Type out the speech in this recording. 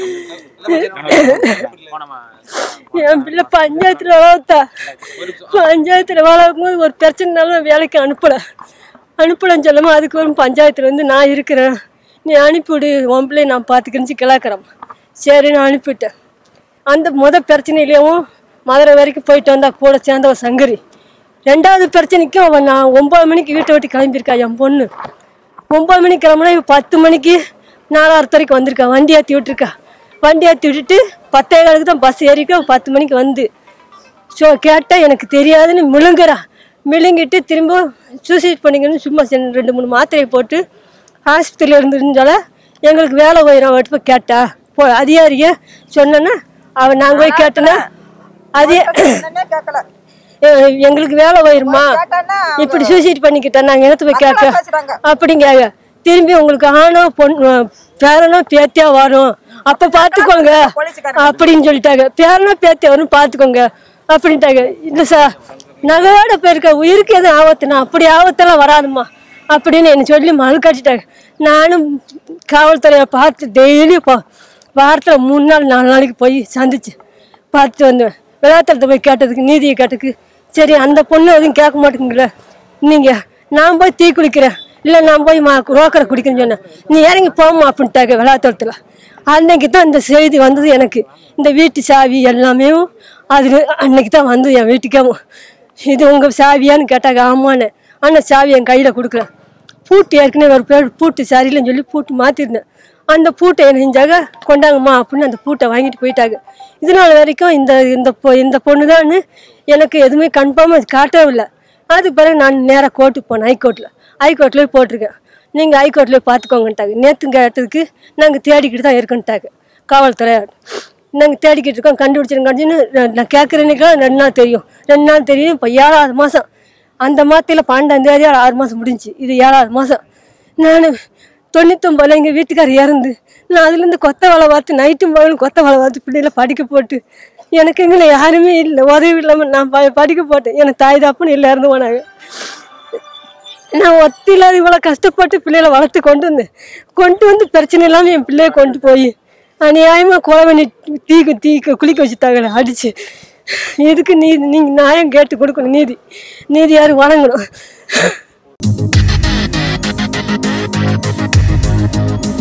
என் பிள்ளை பஞ்சாயத்துல வளர்த்தா பஞ்சாயத்துல வளர்க்கும் போது ஒரு பிரச்சனைனாலும் நான் வேலைக்கு அனுப்பல அனுப்பலன்னு சொல்லாம அதுக்கு ஒரு பஞ்சாயத்துல வந்து நான் இருக்கிறேன் நீ அனுப்பிவிடு உன் பிள்ளைய நான் பார்த்துக்கிறேன்னு கிளக்கிறேன் சரி நான் அனுப்பிவிட்டேன் அந்த முத பிரச்சனையிலேயும் மதுரை வரைக்கும் போயிட்டு வந்தா கூட சேர்ந்த ஒரு சங்கரி ரெண்டாவது பிரச்சனைக்கும் அவன் நான் ஒன்பது மணிக்கு வீட்டை விட்டு கிளம்பியிருக்கா என் பொண்ணு ஒன்பது மணிக்கு கிளம்புனா இப்போ பத்து மணிக்கு நாலாயிரத்து வரைக்கும் வந்திருக்கா வண்டி ஏற்றி விட்டுருக்கா வண்டி ஏற்றி விட்டுட்டு பத்தே காலுக்கு தான் பஸ் ஏறிக்கா பத்து மணிக்கு வந்து ஸோ கேட்டால் எனக்கு தெரியாதுன்னு முழுங்குறா முழுங்கிட்டு திரும்ப சூசைட் பண்ணிக்கணும்னு சும்மா சென்~ ரெண்டு மூணு மாத்திரையை போட்டு ஆஸ்பத்திரியில் இருந்துருந்தால எங்களுக்கு வேலை போயிடும் அவட்டு போய் கேட்டா போ அதிகாரிய சொன்னேன்னா அவன் நாங்கள் போய் கேட்டோன்னா அதே என்னன்னே கேட்கல எ- எங்களுக்கு வேலை போயிருமா கேட்டான்னா இப்படி சூசைட் பண்ணிக்கிட்டேன் நாங்கள் எடுத்து போய் கேட்க பேசுறாங்க அப்படிங்காங்க திரும்பி உங்களுக்கு ஆணோ பொண்ணு பேரனோ பேத்தியா வரும் அப்ப பாத்துக்கோங்க அப்படின்னு சொல்லிட்டாங்க பேரனோ பேத்தியா வரும் பாத்துக்கோங்க அப்படின்ட்டாங்க இல்ல சார் நகையோட போயிருக்க உயிருக்கு எதுவும் ஆபத்துனா அப்படி ஆபத்தெல்லாம் வராதும்மா அப்படின்னு என்ன சொல்லி மனு கட்டிட்டாங்க நானும் காவல்துறையை பார்த்து டெய்லி போ வாரத்தில் மூணு நாள் நாலு நாளைக்கு போய் சந்திச்சு பார்த்துட்டு வந்தேன் விளையாட்டத்தை போய் கேட்டதுக்கு நீதியை கேட்டதுக்கு சரி அந்த பொண்ணு எதுவும் கேட்க மாட்டேங்குங்களே நீங்கள் நான் போய் தீ குளிக்கிறேன் இல்லை நான் போய் மா ரோக்கரை குடிக்கிறேன்னு சொன்னேன் நீ இறங்கி போமா அப்படின்ட்டாங்க விளையாட்டத்தில் அன்னைக்கு தான் இந்த செய்தி வந்தது எனக்கு இந்த வீட்டு சாவி எல்லாமே அது அன்னைக்கு தான் வந்தது என் வீட்டுக்கேவும் இது உங்கள் சாவியான்னு கேட்டாங்க ஆமான்னு ஆனால் சாவி என் கையில் கொடுக்கல பூட்டு ஏற்கனவே ஒரு பேர் பூட்டு சரியில்லைன்னு சொல்லி பூட்டு மாற்றிருந்தேன் அந்த பூட்டை என்ன செஞ்சாங்க கொண்டாங்கம்மா அப்படின்னு அந்த பூட்டை வாங்கிட்டு போயிட்டாங்க இதனால் வரைக்கும் இந்த இந்த பொ இந்த பொண்ணு தான் எனக்கு எதுவுமே கன்ஃபார்மாக காட்டவே இல்லை அதுக்கு பிறகு நான் நேராக கோர்ட்டுக்கு போனேன் ஹைகோர்ட்டில் ஹைகோர்ட்லேயே போட்டிருக்கேன் நீங்கள் ஹைகோர்ட்லேயே பார்த்துக்கோங்கன்ட்டாங்க நேற்று கேட்டதுக்கு நாங்கள் தேடிக்கிட்டு தான் இருக்கோன்ட்டாங்க காவல்துறை நாங்கள் தேடிக்கிட்டு இருக்கோம் கண்டுபிடிச்சிருக்கான்னு நான் கேட்குறேன்னுக்கெல்லாம் ரெண்டு நாள் தெரியும் ரெண்டு நாள் தெரியும் இப்போ ஏழாவது மாதம் அந்த மாதத்தில் பன்னெண்டாம் தேதி ஆறு மாதம் முடிஞ்சுச்சு இது ஏழாவது மாதம் நான் தொண்ணூத்தொம்பதில் எங்கள் வீட்டுக்காரர் இறந்து நான் அதுலேருந்து கொத்த வேலை பார்த்து நைட்டும் பகலும் கொத்த வேலை பார்த்து பிள்ளைகளை படிக்க போட்டு எனக்கு எங்களை யாருமே இல்லை உதவி இல்லாமல் நான் ப படிக்க போட்டேன் எனக்கு தாய் தாப்புன்னு இல்லை இறந்து போனாங்க நான் ஒத்தி இல்லாத இவ்வளோ கஷ்டப்பட்டு பிள்ளைகளை வளர்த்து கொண்டு வந்தேன் கொண்டு வந்து பிரச்சனை இல்லாமல் என் பிள்ளைய கொண்டு போய் அநியாயமாக கொலை பண்ணி தீ தீ குளிக்க வச்சுட்டாங்களே அடிச்சு இதுக்கு நீதி நீங்கள் நியாயம் கேட்டு கொடுக்கணும் நீதி நீதி யாரும் வழங்கணும்